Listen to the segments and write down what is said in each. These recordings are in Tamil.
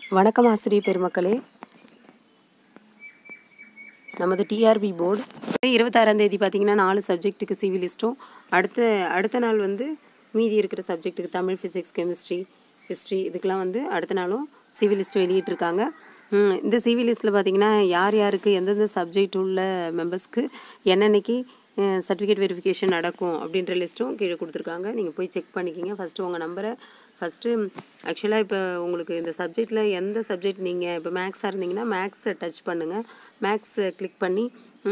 வணக்கம் ஆசிரியர் பெருமக்களே நமது டிஆர்பி போர்டு இருபத்தாறாம் தேதி பார்த்தீங்கன்னா நாலு சப்ஜெக்ட்டுக்கு சிவி லிஸ்ட்டும் அடுத்த அடுத்த நாள் வந்து மீதி இருக்கிற சப்ஜெக்ட்டுக்கு தமிழ் ஃபிசிக்ஸ் கெமிஸ்ட்ரி ஹிஸ்ட்ரி இதுக்கெலாம் வந்து அடுத்த நாளும் சிவி லிஸ்ட் வெளியிட்டிருக்காங்க ம், இந்த சிவி லிஸ்ட்டில் பார்த்தீங்கன்னா யார் யாருக்கு எந்தெந்த சப்ஜெக்ட் உள்ள மெம்பர்ஸ்க்கு என்னென்னைக்கு சர்டிஃபிகேட் வெரிஃபிகேஷன் நடக்கும் அப்படின்ற லிஸ்ட்டும் கீழே கொடுத்துருக்காங்க நீங்கள் போய் செக் பண்ணிக்கிங்க ஃபஸ்ட்டு உங்கள் நம்பரை ஃபஸ்ட்டு ஆக்சுவலாக இப்போ உங்களுக்கு இந்த சப்ஜெக்டில் எந்த சப்ஜெக்ட் நீங்கள் இப்போ மேக்ஸாக இருந்தீங்கன்னா மேக்ஸை டச் பண்ணுங்கள் மேக்ஸை கிளிக் பண்ணி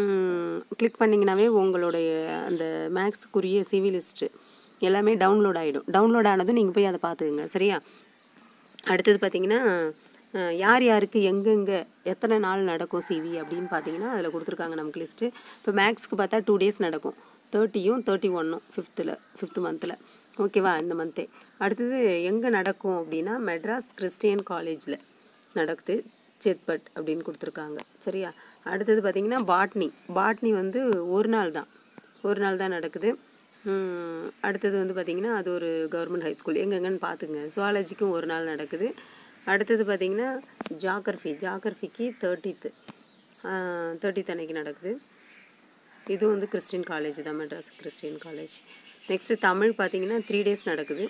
கிளிக் பண்ணிங்கனாவே உங்களுடைய அந்த மேக்ஸுக்குரிய சிவி லிஸ்ட்டு எல்லாமே டவுன்லோட் ஆகிடும் டவுன்லோட் ஆனதும் நீங்கள் போய் அதை பார்த்துக்குங்க சரியா அடுத்தது பார்த்தீங்கன்னா அஹ், யார் யாருக்கு எங்கெங்கே எத்தனை நாள் நடக்கும் சிவி அப்படின்னு பார்த்தீங்கன்னா அதில் கொடுத்துருக்காங்க நமக்கு லிஸ்ட்டு இப்போ மேக்ஸ்க்கு பார்த்தா டூ டேஸ் நடக்கும் தேர்ட்டியும் தேர்ட்டி ஒன்னும் ஃபிஃப்த்தில் ஃபிஃப்த் மந்தில் ஓகேவா இந்த மந்த்தே அடுத்தது எங்கே நடக்கும் அப்படின்னா மெட்ராஸ் கிறிஸ்டியன் காலேஜில் நடக்குது சேத்பட் அப்படின்னு கொடுத்துருக்காங்க சரியா அடுத்தது பார்த்தீங்கன்னா பாட்னி பாட்னி வந்து ஒரு நாள் தான் ஒரு நாள் தான் நடக்குது உம், அடுத்தது வந்து பார்த்திங்கன்னா அது ஒரு கவர்மெண்ட் ஹை ஸ்கூல் எங்கெங்கன்னு பார்த்துங்க சுவாலஜிக்கும் ஒரு நாள் நடக்குது அடுத்தது பார்த்திங்கன்னா ஜாகிரஃபி ஜாகிரஃபிக்கு தேர்ட்டித்து தேர்ட்டித் அன்னைக்கு நடக்குது இதுவும் வந்து கிறிஸ்டின் காலேஜ் தான் Madras Christian college next Tamil பார்த்திங்கன்னா த்ரீ டேஸ் நடக்குது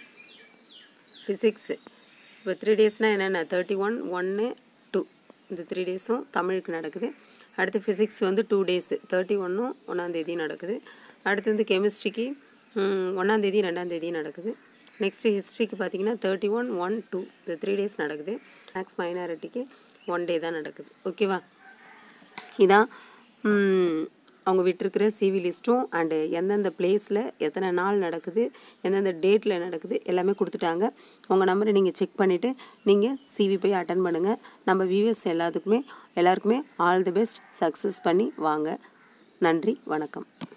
ஃபிசிக்ஸு இப்போ த்ரீ டேஸ்னால் என்னென்ன தேர்ட்டி ஒன் ஒன்று டூ இந்த த்ரீ டேஸும் தமிழுக்கு நடக்குது அடுத்து ஃபிசிக்ஸ் வந்து டூ டேஸு தேர்ட்டி ஒன்றும் ஒன்றாந்தேதி நடக்குது அடுத்து வந்து கெமிஸ்ட்ரிக்கு ஒன்றாந்தேதி ரெண்டாந்தேதி நடக்குது நெக்ஸ்ட்டு ஹிஸ்ட்ரிக்கு பார்த்தீங்கன்னா தேர்ட்டி ஒன் ஒன் டூ இந்த த்ரீ டேஸ் நடக்குது மேக்ஸ் மைனாரிட்டிக்கு ஒன் டே தான் நடக்குது ஓகேவா இதான் ம், அவங்க விட்டிருக்கிற சிவி லிஸ்ட்டும் அண்டு எந்தெந்த பிளேஸில் எத்தனை நாள் நடக்குது எந்தெந்த டேட்டில் நடக்குது எல்லாமே கொடுத்துட்டாங்க உங்கள் நம்பரை நீங்கள் செக் பண்ணிவிட்டு நீங்கள் சிவி போய் அட்டன் பண்ணுங்கள் நம்ம வியூவர்ஸ் எல்லாத்துக்குமே எல்லாருக்குமே ஆல் தி பெஸ்ட் சக்ஸஸ் பண்ணி வாங்க நன்றி வணக்கம்